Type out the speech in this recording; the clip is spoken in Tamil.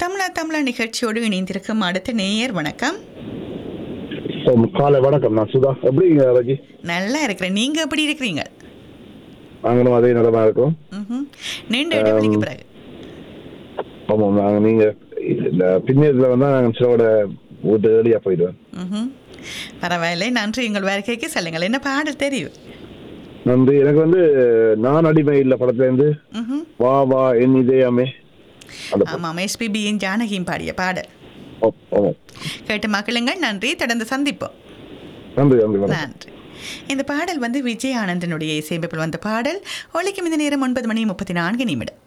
தமிழா தமிழா நிகழ்ச்சியோடு இணைந்திருக்கும் அடுத்த நேயர் வணக்கம் ஓ, காலை வணக்கம் நான் சுதா எப்படி இருக்கீங்க ரஜி நல்லா இருக்கிறேன் நீங்க எப்படி இருக்கிறீங்க நாங்களும் அதே நிலமா இருக்கோம் ம்ஹும். நீண்ட இடைவெளிக்கு பிறகு ஆமாம் நாங்கள் நீங்க இந்த பின்னேறதுல வந்தா நாங்கள் சிலோட வீட்டு ஏர்லியா போயிடுவேன் ம்ஹும். பரவாயில்லை நன்றி உங்கள் வேலைக்கு சொல்லுங்கள் என்ன பாடல் தெரியும் நன்றி எனக்கு வந்து நான் அடிமை இல்ல படத்துல இருந்து ம்ஹும். வா வா என் இதயமே அந்த படம். ஆமாம் எஸ்பிபியின் ஜானகியும் பாடிய பாடல் ஆ- ஆமாம் கேட்டு மக்களுங்கள் நன்றி தொடர்ந்து சந்திப்போம் நன்றி நன்றி வணக்கம் நன்றி இந்த பாடல் வந்து விஜய் ஆனந்தனுடைய இசையமைப்பில் வந்த பாடல் ஒழிக்கும் இந்த நேரம் ஒன்பது மணி முப்பத்தி நான்கு நிமிடம்